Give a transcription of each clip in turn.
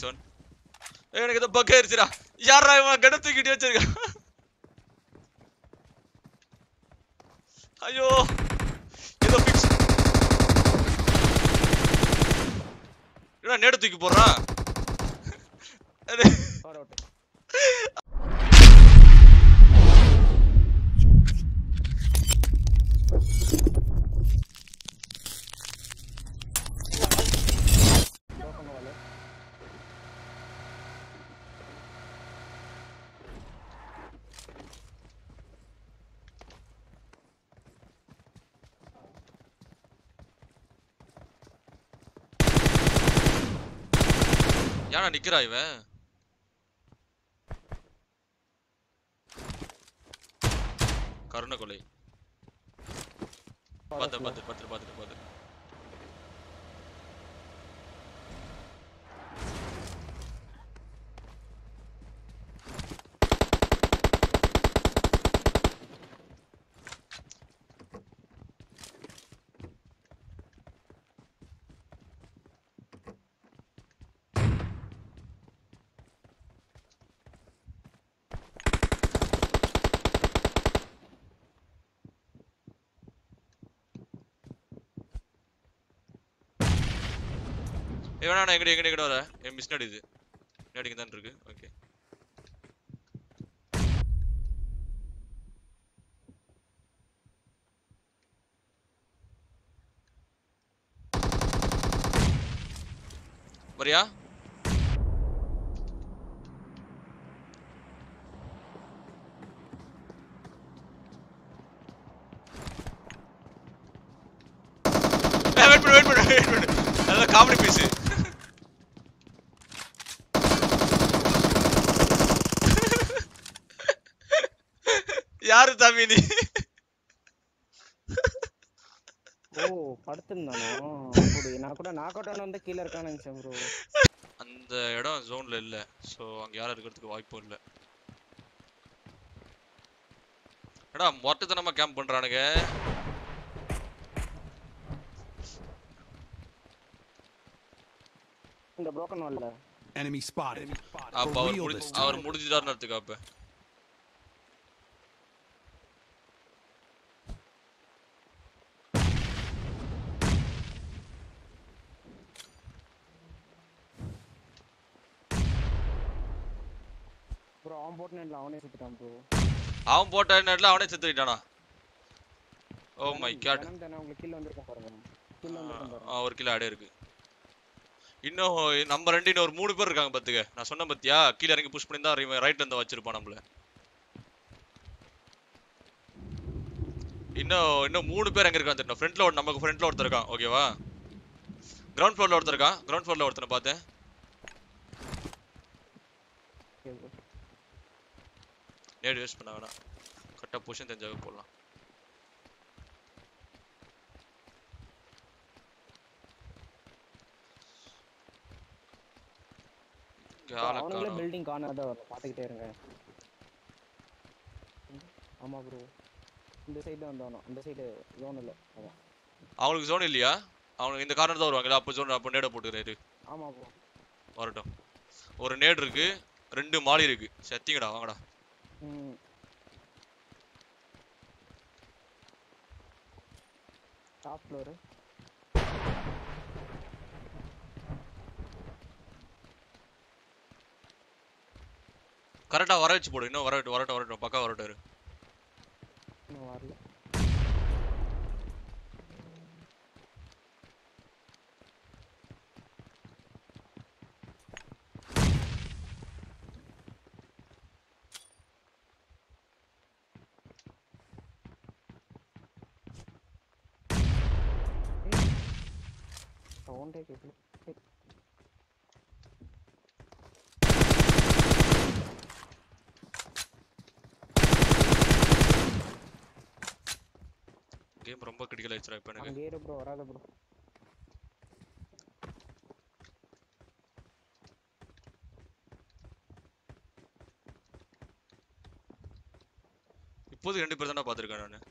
Nice one எனக்கு ஏதோ பக்கம் ஆயிருச்சுடா யாரா இவன் கட தூக்கிட்டு வச்சிருக்கான் ஐயோ ஏதோ பிக்ஸ் என்ன நேடு தூக்கி போடுறான் அது Far out. Broken wall. ஏன்னா நிக்கிறா இவன் கருணை கொலை பார்த்து Forest பார்த்து பார்த்து பார்த்து பார்த்து ஏய் வேணா எங்கடி எங்கடி எங்கடி வர என் மிஸ் நடிது நடிங்க தான் இருக்கு ஓகே வரியா வெயிட் பண்ணு வெயிட் பண்ணு வெயிட் பண்ணு அதான் காமெடி பீஸ் யாரு தாமி நீ ஓ படுத்திருந்தானோ அப்படி நான் கூட நாக் அவுட் ஆன வந்து கீழே இருக்கான்னு நினைச்சேன் ப்ரோ அந்த இடம் ஜோன்ல இல்ல சோ அங்க யாரும் இருக்கிறதுக்கு வாய்ப்பும் இல்ல எடா மொட்டத்தனமா கேம்ப் பண்றானுங்க இந்த broken wall ல Enemy spotted. அப்ப அவர் real முடி this அவர் முடிஞ்சிட்டாருன்னு அர்த்தம் அப்ப ப்ரோ அவன் போட்டு நேரில் அவனே சுத்திட்டான் ப்ரோ அவன் போட்ட நேரத்துல அவனே செத்துக்கிட்டானா ஓ மை காட் தினம் தானே உங்களுக்கு கீழே வந்திருக்கேன் பாருங்க கீழே வந்திருக்கேன் பாருங்க ஒரு கிலோ அடே இருக்கு இன்னும் நம்ம ரெண்டு இன்னும் ஒரு மூணு பேர் இருக்காங்க பாத்துக்க நான் சொன்ன பத்தியா கீழ இறங்கி புஷ் பண்ணி தான் இவன் ரைட்ல இருந்து வச்சிருப்பான் நம்மள இன்னும் இன்னும் மூணு பேர் எங்க இருக்கான்னு தெரியல ஃப்ரண்ட்ல ஒரு நமக்கு ஃப்ரண்ட்ல ஒருத்தர் இருக்கான் ஓகேவா கிரவுண்ட் ஃப்ளோர்ல ஒருத்தர் இருக்கான் கிரவுண்ட் ஃப்ளோர்ல ஒருத்தனை பார்த்தேன் Okay, bro. நேடு வேஸ்ட் பண்ண வேணாம் கரெக்டாக பொசிஷன் தெரிஞ்சாவே போடலாம் இங்க ஆளை அவனுங்களே காணோம். பில்டிங் காணாத வரும் பார்த்துக்கிட்டே இருங்க ம், ஆமா ப்ரோ இந்த சைடு வந்தானோ இந்த சைடு ஜோன் இல்லை அதான் அவனுக்கு ஜோன் இல்லையா அவனுக்கு இந்த கார்னர் தான் வருவாங்கல்ல அப்போ ஜோன் அப்போ நேட போட்டுக்கிறாரு ஆமா ப்ரோ வரட்டும் ஒரு நேடு இருக்கு ரெண்டு மாலி இருக்கு சத்திங்கடா வாங்கடா ம் டாப் ஃப்ளோரு கரெக்டா வர வச்சு போடு இன்னும் வரட்டும் வரட்டும் வரட்டும் பக்கா வரட்டும் இரு. இன்னும் வரல சவுண்டே கேட்கல ஏய், கேம் ரொம்ப கிரிட்டிக்கல் ஆயிடுச்சுடா இப்போ எனக்கு அங்கே இரு ப்ரோ வராத ப்ரோ இப்போது ரெண்டு பேர் தானே பார்த்துருக்கேன் நான்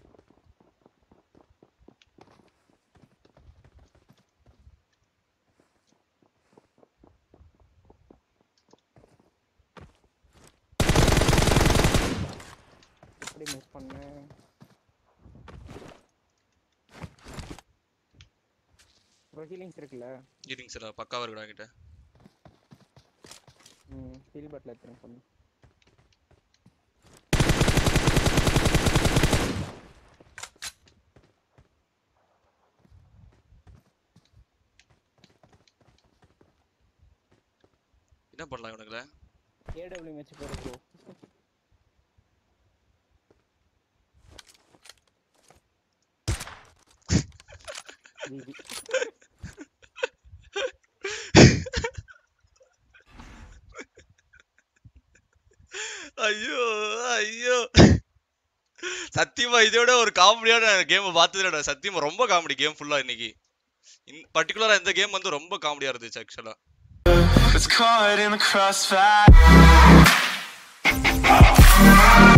ப்ரோ ஹீலிங்ஸ் இருக்குல்ல இருங்க சார் பக்காவா இருக்குடா என்கிட்ட ம் ஹீல் பட்டில் எடுத்துருங்க பண்ணு என்ன பண்ணலாம் இவனுங்கள ஏடபிள்யூ வச்சு போடு ப்ரோ ஜிஜி ஐயோ ஐயோ சத்தியமா இதோட ஒரு காமெடியான கேம் பார்த்ததுலடா சத்தியமா ரொம்ப காமெடி கேம் ஃபுல்லா இன்னைக்கு பர்டிகுலரா இந்த கேம் வந்து ரொம்ப காமெடியா இருந்துச்சு ஆக்சுவலா was caught in the crossfire.